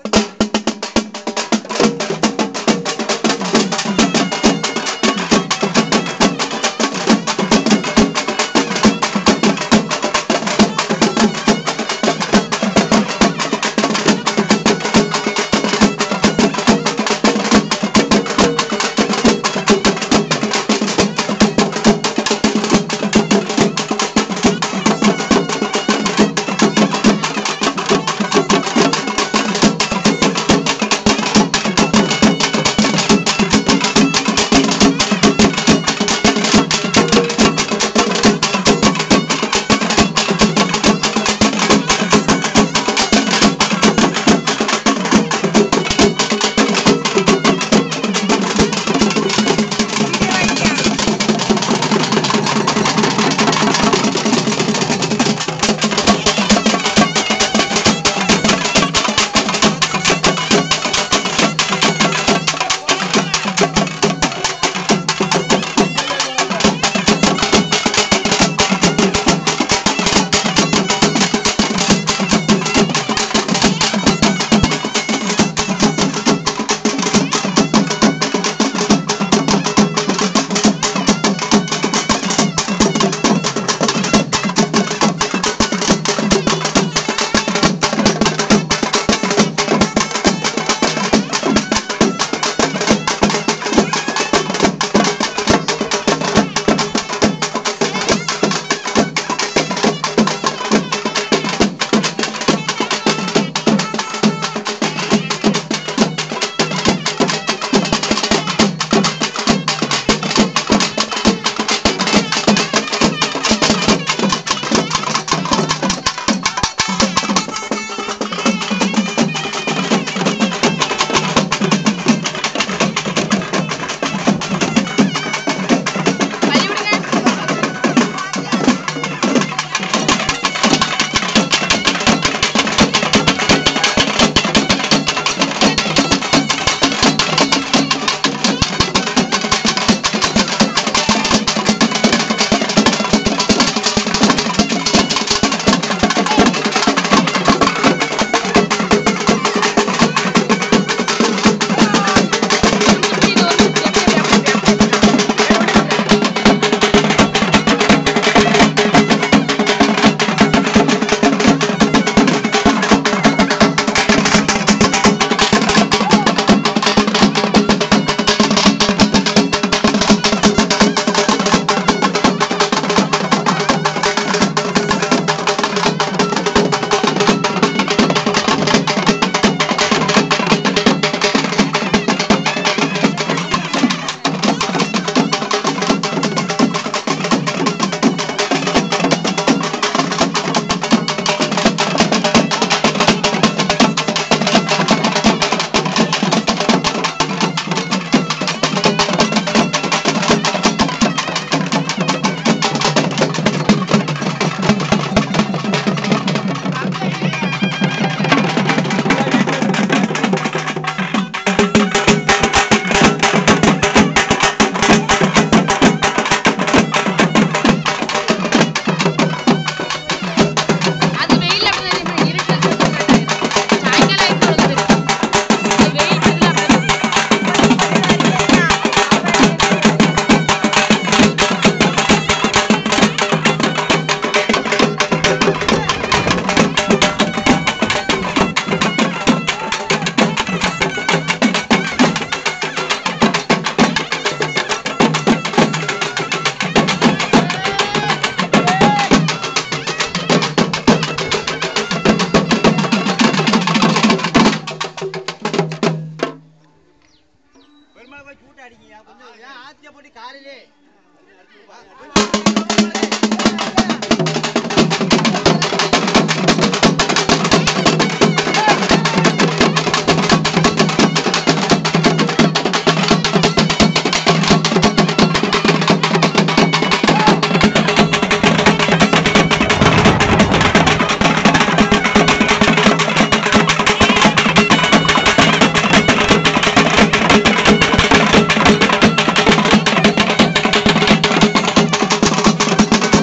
ஆ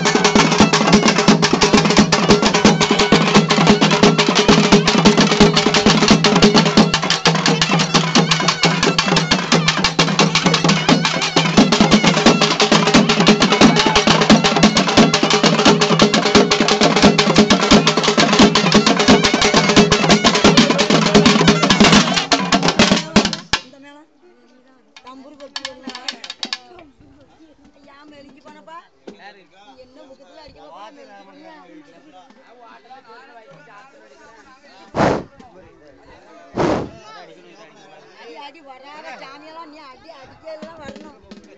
வராத சாமியெல்லாம் நீ அடி அடிக்கலாம் வரணும்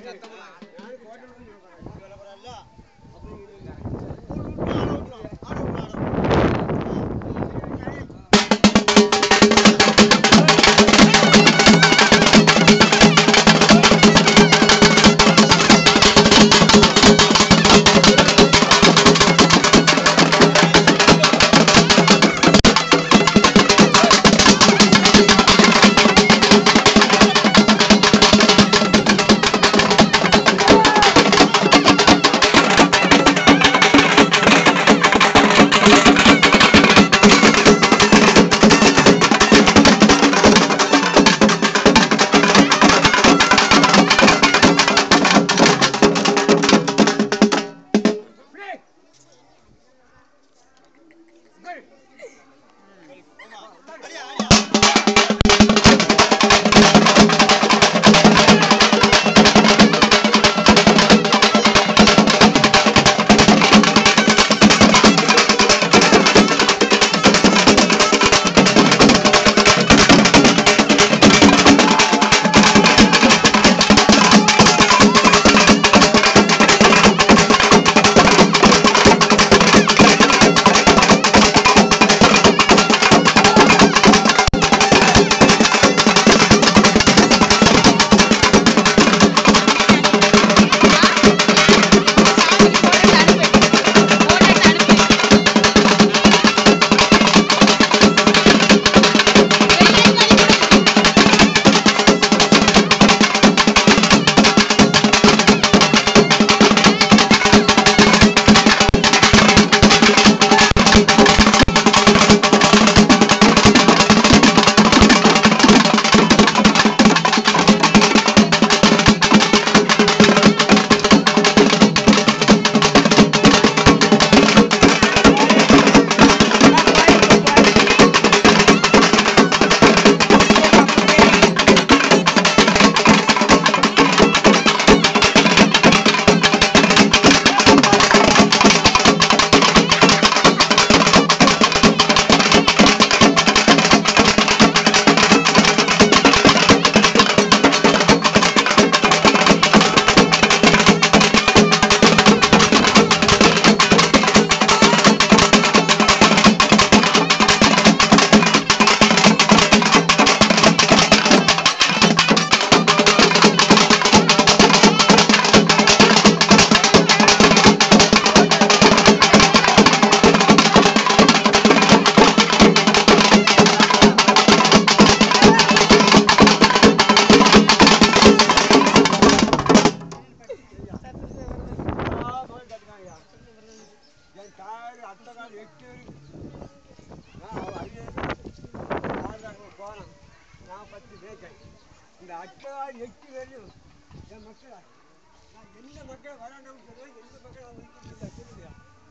இந்த அட்டாள் எட்டு பேரும் என் மக்களா நான் எந்த மக்களை வராண்டவங்க சொல்லுவேன் எந்த மக்களை ஒதுக்கி சொல்லுங்க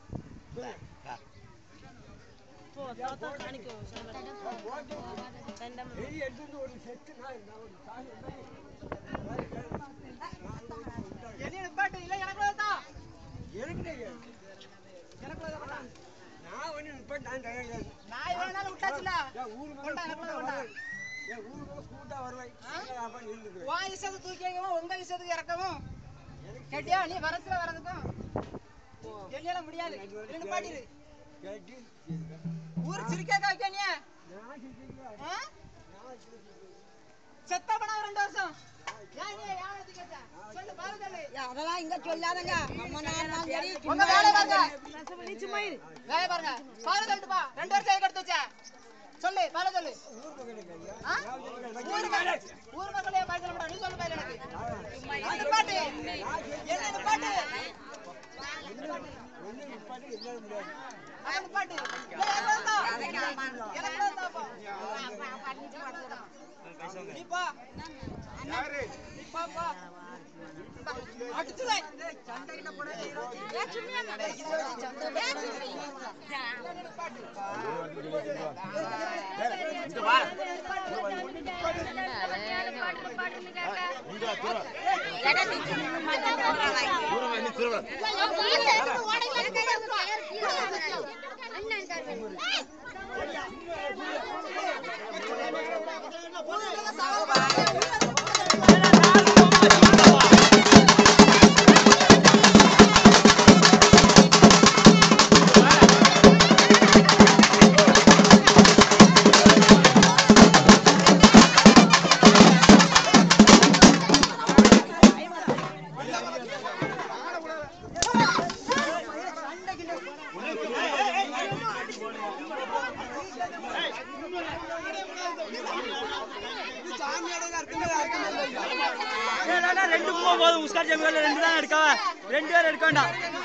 வெளியே எடுத்துட்டு ஒரு செத்து நான் நான் ஒரு சாமி எனக்கு நான் ஒண்ணு நிப்பேன் நான் தயாரிக்கிறேன் என் ஊரு மேல கூட்டா வருவேன் என் ஊரு மேல கூட்டா வருவேன் நான் இருந்துக்கிறேன் உன் இஷ்டத்துக்கு தூக்கி வைக்கவும் உங்க இஷ்டத்துக்கு இறக்கவும் கேட்டியா நீ வரத்துல வரதுக்கும் என்னால முடியாது ரெண்டு பாட்டிரு கேட்டு ஊர் சிரிக்க காய்க்க நீ நான் சிரிக்கிறேன். ஆ? நான் சிரிக்கிறேன். செத்த பணம் ரெண்டு வருஷம் ஏன் நீ யாரை வச்சு கேட்ட? சொல்லு பாரு சொல்லு அதெல்லாம் இங்க சொல்லாதங்க நம்ம நாள் சரி உங்க வேலை பாருங்க வேலை பாருங்க பாரு சொல்லிட்டு பா ரெண்டு வருஷம் எதுக்கு எடுத்து வச்ச சொல்லு பாரு சொல்லு ஊர் மக்களுக்கு ஐயா. ஆ? ஊர் மக்கள் ஊர் மக்களே பாய் சொல்ல மாட்டா நீ சொல்லு பாரு எனக்கு என்ன பாட்டு என்ன பாட்டு ஒண்ணு நிப்பாட்டி என்னால முடியாது. அந்த பாட்டு ஏய், எனக்கு வந்தா. எனக்கு வந்தா பா. நீ பா நீ பா பா அடிச்சுடா. சண்டையில போடாதே. ஏன் சும்மா இருக்க? ஏன் அண்ணன் ரெண்டு பூவா போதும் உஸ்கார் ஜமீன்ல ரெண்டு தான் எடுக்கவா ரெண்டு பேர் எடுக்க வேண்டாம்